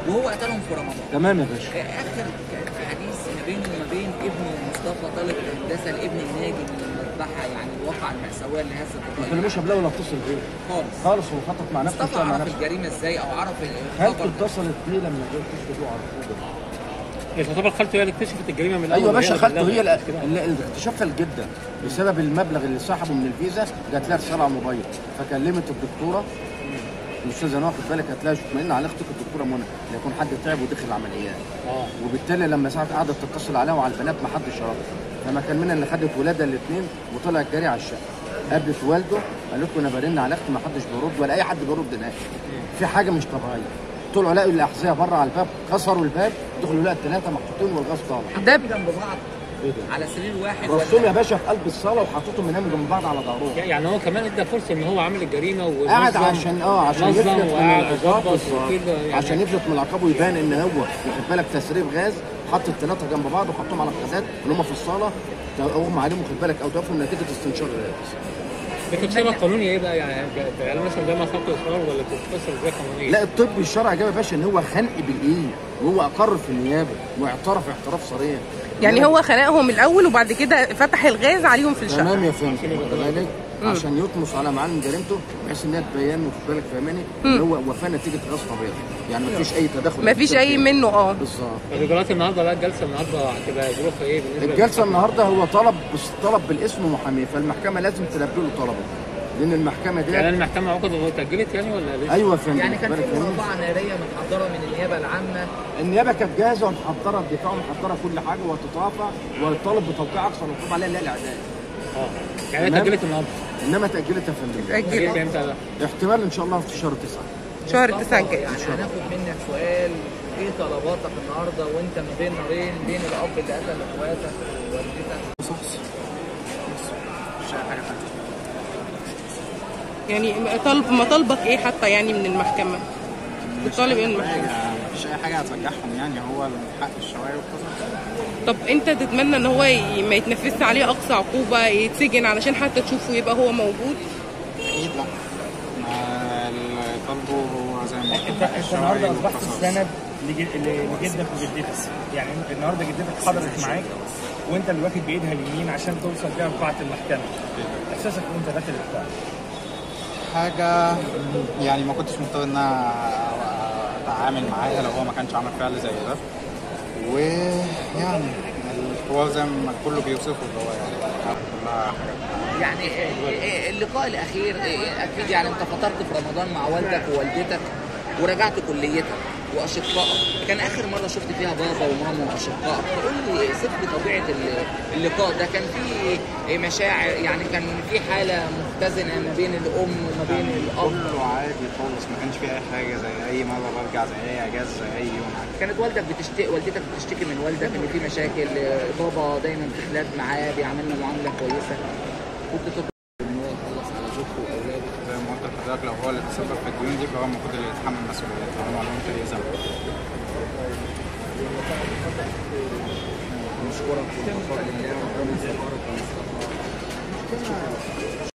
وهو قتلهم في رمضان تمام يا باشا اخر حديث ما بينه وما بين ابنه مصطفى طالب الهندسه الابن الناجي من المذبحه يعني الواقعه المأساويه اللي هزت ما الطريق كلموش قبلها ولا اتصل بيه خالص خالص هو خطط مع نفسه مصطفى واشتغل مع عرف نفسه الجريمه ازاي او عرف خالته الخبر اتصلت بيه لما جه تشتكوا على طول هي تعتبر خالته هي اللي اكتشفت الجريمه من الاول ايوه يا باشا وهي خالته اللي هي بلغت. اللي- اللي اللي اكتشفها جدا بسبب المبلغ اللي سحبه من الفيزا جات لها رساله على الموبايل فكلمت الدكتوره الاستاذه نوى خد بالك هتلاقي اطمئن على اختك الدكتوره منى لا يكون حد تعب ودخل العمليات اه وبالتالي لما ساعات قعدت تتصل عليها وعلى البنات ما حدش رد فما كان منها اللي خدت ولادها الاثنين وطلعت جري على الشقه قابلت والده قالت له انا برن على اختي ما حدش بيرد ولا اي حد بيرد هناك في حاجه مش طبيعيه طلعوا لقوا الاحذيه بره على الباب كسروا الباب دخلوا لقوا الثلاثه محطوطين والغاز طالع ده جنب بعض ايه ده؟ على سرير واحد رصهم ولا يا باشا في قلب الصاله وحطيتهم يناموا جنب بعض على ظهرهم يعني هو كمان ادى فرصه ان هو عامل الجريمه ونظم قاعد عشان اه عشان نظم يفلت من وقعد العقاب وظبط بالظبط. وكده يعني عشان يفلت من العقاب ويبان ان هو واخد بالك تسريب غاز حط الثلاثه جنب بعض وحطهم على الغازات اللي هم في الصاله اغمى عليهم واخد بالك او توفوا نتيجه استنشاق غاز ده تفسيرها القانوني ايه بقى يعني يعني مثلا ده ما خط اصرار ولا تفسر ازاي قانونيا؟ لا الطب الشرعي جاب يا باشا ان هو خنق بالايد وهو اقر في النيابه واعترف اعتراف صريح يعني هو خنقهم الاول وبعد كده فتح الغاز عليهم في الشقه تمام يا فندم واخد بالك عشان يطمس على معالم جريمته بحيث انها تبين واخد بالك فاهماني ان هو وفاه نتيجه غاز طبيعي يعني مفيش اي تدخل مفيش اي منه اه بالظبط طب دلوقتي النهارده بقى الجلسه النهارده هتبقى ظروفها ايه بالنسبه الجلسه النهارده هو طلب بس طلب بالاسم محاميه فالمحكمه لازم تلبي له طلبه لان المحكمه دي يعني المحكمه عقدت وتاجلت يعني ولا لسه؟ ايوه يا فندم يعني كان واخد في بالك فاهمني؟ مرافعه ناريه متحضره من النيابه العامه النيابه كانت جاهزه ومحضره الدفاع ومحضره كل حاجه وتترافع وطالب بتوقيع اقصى العقوبه عليها اللي هي الاعدام اه يعني هي تمام. تاجلت النهارده انما تاجلت يا فندم تاجلت اتأجل امتى بقى؟ احتمال ان شاء الله في شهر تسعه شهر تسعة الجاي يعني هناخد منك سؤال ايه طلباتك النهارده وانت ما بين نارين بين الاب اللي قتل اخواتك ووالدتك يعني طالب مطالبك ايه حتى يعني من المحكمه بتطالب ايه من المحكمه مفيش اي حاجه هترجعهم يعني هو الحق الشوارع والقصص طب انت تتمنى ان هو ي- ما يتنفذش عليه اقصى عقوبه يتسجن علشان حتى تشوفه يبقى هو موجود اكيد لا ما اللي طالبه هو زي ما قلت انت الحق انت الشوارع النهارده اصبحت والقصص. السند لج- ل- لجدك وجدتك يعني النهارده جدتك حضرت معاك وانت اللي واخد بايدها اليمين عشان توصل بيها لقاعه المحكمه احساسك وانت داخل القاعه حاجه يعني ما كنتش مضطر ان انا اتعامل معاها لو هو ما كانش عمل فعل زي ده ويعني الحوار زي ما كله بيوصفه اللي هو يعني كلها حاجات يعني إيه- إيه اللقاء الاخير إيه اكيد يعني انت فطرت في رمضان مع والدك ووالدتك ورجعت كليتك واشقائك كان اخر مره شفت فيها بابا وماما واشقائك تقول لي صف لي طبيعه ال- اللقاء ده كان في مشاعر يعني كان في حاله مختزنه ما بين الام وما بين الاب كله عادي خالص ما كانش فيه اي حاجه زي اي مره برجع زي اي اجازه زي اي يوم عادي كانت والدك بتشتكي والدتك بتشتكي من والدك ان في مشاكل بابا دايما في خلاف معاه بيعاملنا معامله كويسه كنت تطلب ان هو يخلص على زوجته واولاده زي ما قلت لحضرتك لو هو اللي تسبب في الديون دي فهو المفروض اللي يتحمل مسؤوليتها هو ما لهمش اي ذنب نشكرك ونشكرك